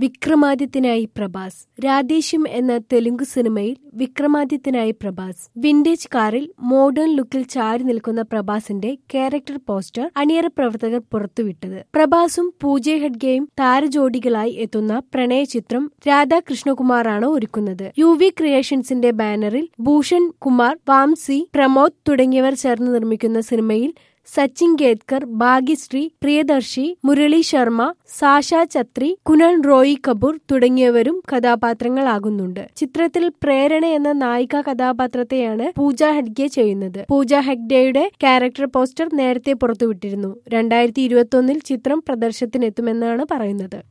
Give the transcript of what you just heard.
വിക്രമാദിത്യനായി പ്രഭാസ് രാധേശ്യം എന്ന തെലുങ്ക് സിനിമയിൽ വിക്രമാദിത്യനായി പ്രഭാസ് വിന്റേജ് കാറിൽ മോഡേൺ ലുക്കിൽ ചാരി നിൽക്കുന്ന പ്രഭാസിന്റെ ക്യാരക്ടർ പോസ്റ്റർ അണിയറ പ്രവർത്തകർ പുറത്തുവിട്ടത് പ്രഭാസും പൂജ ഹെഡ്ഗെയും താരജോഡികളായി എത്തുന്ന പ്രണയ ചിത്രം രാധാകൃഷ്ണകുമാറാണ് ഒരുക്കുന്നത് യു വി ക്രിയേഷൻസിന്റെ ബാനറിൽ ഭൂഷൺ കുമാർ വാംസി പ്രമോദ് തുടങ്ങിയവർ ചേർന്ന് നിർമ്മിക്കുന്ന സിനിമയിൽ സച്ചിൻ കേത്കർ ഭാഗ്യശ്രീ പ്രിയദർശി മുരളി ശർമ്മ സാഷ ഛത്രി കുനൽ റോയി കപൂർ തുടങ്ങിയവരും കഥാപാത്രങ്ങളാകുന്നുണ്ട് ചിത്രത്തിൽ പ്രേരണ എന്ന നായിക കഥാപാത്രത്തെയാണ് പൂജ ഹെഗ്ഡെ ചെയ്യുന്നത് പൂജ ഹെഗ്ഡെയുടെ ക്യാരക്ടർ പോസ്റ്റർ നേരത്തെ പുറത്തുവിട്ടിരുന്നു രണ്ടായിരത്തി ഇരുപത്തി ഒന്നിൽ ചിത്രം പ്രദർശനത്തിനെത്തുമെന്നാണ് പറയുന്നത്